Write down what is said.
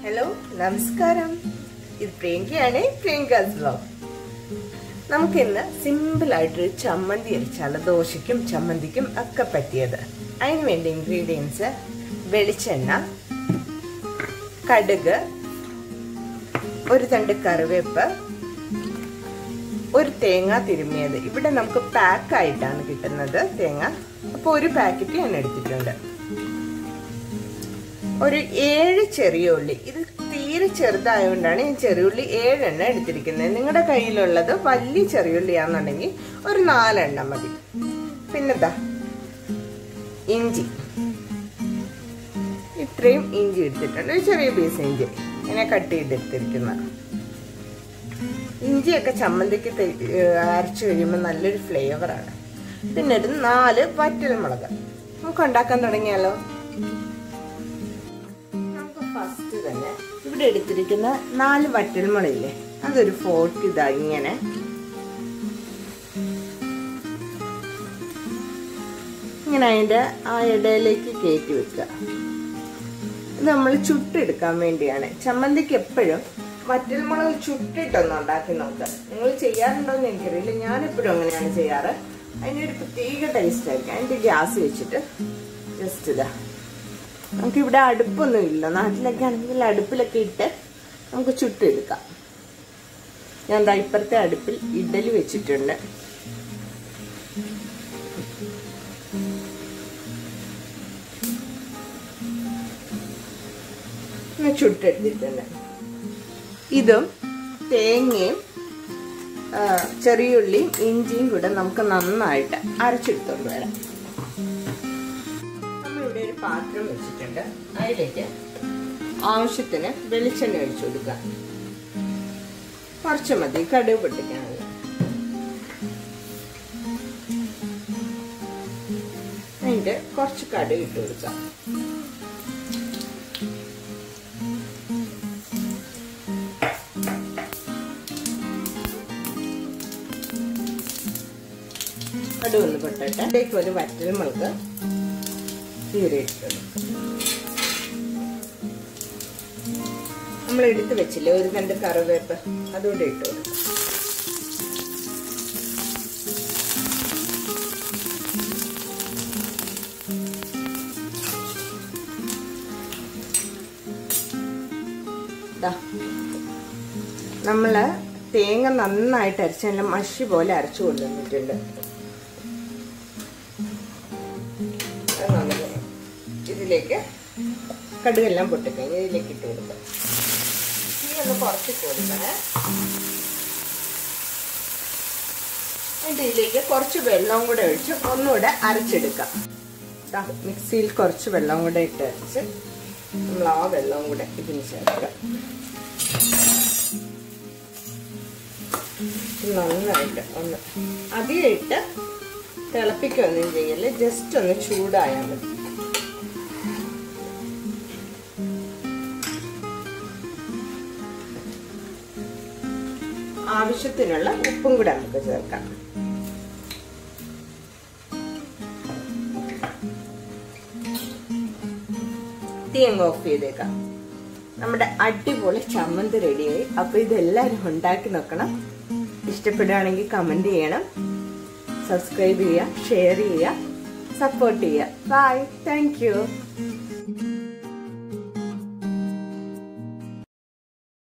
hello നമസ്കാരം ഇത് പ്രിയങ്കയാണ് പ്രിയങ്കാസ് blog നമുക്കിന്ന് സിമ്പിൾ ആയിട്ടൊരു ചമ്മന്തി അരച്ചാൽ ദോശയ്ക്കും ചമ്മന്തിക്കും ഒക്കെ പറ്റിയത് അതിന് വേണ്ട ഇൻഗ്രീഡിയൻസ് വെളിച്ചെണ്ണ കടുക് ഒരു തണ്ട് കറിവേപ്പ് ഒരു തേങ്ങ തിരുമ്മിയത് ഇവിടെ നമുക്ക് പാക്ക് ആയിട്ടാണ് കിട്ടുന്നത് തേങ്ങ അപ്പോൾ ഒരു പാക്കറ്റ് ഞാൻ എടുത്തിട്ടുണ്ട് ഒരു ഏഴ് ചെറിയ ഉള്ളി ഇത് തീരെ ചെറുതായതുകൊണ്ടാണ് ഞാൻ ചെറിയുള്ളി ഏഴെണ്ണം എടുത്തിരിക്കുന്നത് നിങ്ങളുടെ കയ്യിലുള്ളത് വലിയ ചെറിയുള്ളിയാണെന്നുണ്ടെങ്കിൽ ഒരു നാലെണ്ണം മതി പിന്നെന്താ ഇഞ്ചി ഇത്രയും ഇഞ്ചി എടുത്തിട്ടുണ്ട് ഒരു ചെറിയ പീസ് ഇഞ്ചി ഇങ്ങനെ കട്ട് ചെയ്തെടുത്തിരിക്കുന്ന ഇഞ്ചിയൊക്കെ ചമ്മന്തിക്ക് അരച്ചു കഴിയുമ്പോൾ നല്ലൊരു ഫ്ലേവറാണ് പിന്നെ ഒരു നാല് വറ്റൽ മുളക് നമുക്ക് ഉണ്ടാക്കാൻ തുടങ്ങിയാലോ നമുക്ക് ഫസ്റ്റ് തന്നെ ഇവിടെ എടുത്തിരിക്കുന്ന നാല് വറ്റൽമുളയില്ലേ അതൊരു ഫോർക്ക് ഇതാ ഇങ്ങനെ ഇങ്ങനെ അതിൻ്റെ ആ ഇടയിലേക്ക് കയറ്റി വെക്കുക ഇത് നമ്മൾ ചുട്ടെടുക്കാൻ വേണ്ടിയാണ് ചമ്മന്തിക്ക് എപ്പോഴും വറ്റൽമുളക് ചുട്ടിട്ടൊന്ന് ഉണ്ടാക്കി നോക്കുക നിങ്ങൾ ചെയ്യാറുണ്ടോ എന്ന് എനിക്കറിയില്ല ഞാൻ എപ്പോഴും അങ്ങനെയാണ് ചെയ്യാറ് അതിനൊരു പ്രത്യേക ടേസ്റ്റ് ആയിരിക്കും അതിൻ്റെ ഗ്യാസ് വെച്ചിട്ട് ജസ്റ്റ് ഇതാ നമുക്കിവിടെ അടുപ്പൊന്നും ഇല്ല നാട്ടിലൊക്കെ ആണെങ്കിൽ അടുപ്പിലൊക്കെ ഇട്ട് നമുക്ക് ചുട്ടെടുക്കാം ഞാൻ എന്താ ഇപ്പുറത്തെ അടുപ്പിൽ ഇഡലി വെച്ചിട്ടുണ്ട് ചുട്ടെടുത്തിട്ടുണ്ട് ഇതും തേങ്ങയും ചെറിയുള്ളിയും ഇഞ്ചിയും കൂടെ നമുക്ക് നന്നായിട്ട് അരച്ചെടുത്തോണ്ട് വരാം നമ്മളിവിടെ ഒരു പാത്രം വെച്ചിട്ടുണ്ട് അതിലേക്ക് ആവശ്യത്തിന് വെളിച്ചെണ്ണ ഒഴിച്ചു കൊടുക്കുക കുറച്ച് മതി കടുക് പൊട്ടിക്കാനുള്ള അതിൻ്റെ കുറച്ച് കടുക് ഇട്ട് കൊടുക്കാം കടുക് ഒന്ന് പൊട്ടട്ടെ അതിലേക്ക് ഒരു വറ്റൽ മുളക് കീറിയിട്ടുണ്ട് നമ്മൾ എടുത്ത് വെച്ചില്ലേ ഒരു രണ്ട് കറിവേപ്പ് അതുകൂടെ ഇട്ട് കൊടുക്കും നമ്മള് തേങ്ങ നന്നായിട്ട് അരച്ച് നല്ല മഷി പോലെ അരച്ചു കൊണ്ടുവന്നിട്ടുണ്ട് ഇതിലേക്ക് കടുകെല്ലാം പൊട്ടിക്കഴിഞ്ഞ് ഇതിലേക്ക് ഇട്ട് കൊടുക്കാം തീ ഒന്ന് കുറച്ച് കൊടുക്കണേ എന്നിട്ട് ഇതിലേക്ക് കുറച്ച് വെള്ളം കൂടെ ഒഴിച്ച് ഒന്നുകൂടെ അരച്ചെടുക്കാം മിക്സിയിൽ കുറച്ച് വെള്ളം കൂടെ ഇട്ട് അരച്ച് നമ്മൾ ആ വെള്ളം കൂടെ ഇതിന് ചേർക്കാം നന്നായിട്ട് ഒന്ന് അധികം ഇട്ട് തിളപ്പിക്കൊന്നും ചെയ്യല്ലേ ജസ്റ്റ് ഒന്ന് ചൂടായാൽ മതി ആവശ്യത്തിനുള്ള ഉപ്പും കൂടെ നമുക്ക് ചേർക്കാം തീ അങ്ങ് ഓഫ് ചെയ്തേക്കാം നമ്മുടെ അടിപൊളി ചമ്മന്തി റെഡിയായി അപ്പൊ ഇതെല്ലാവരും ഉണ്ടാക്കി നോക്കണം ഇഷ്ടപ്പെടുകയാണെങ്കിൽ കമന്റ് ചെയ്യണം സബ്സ്ക്രൈബ് ചെയ്യുക ഷെയർ ചെയ്യുക സപ്പോർട്ട് ചെയ്യുക ബൈ താങ്ക്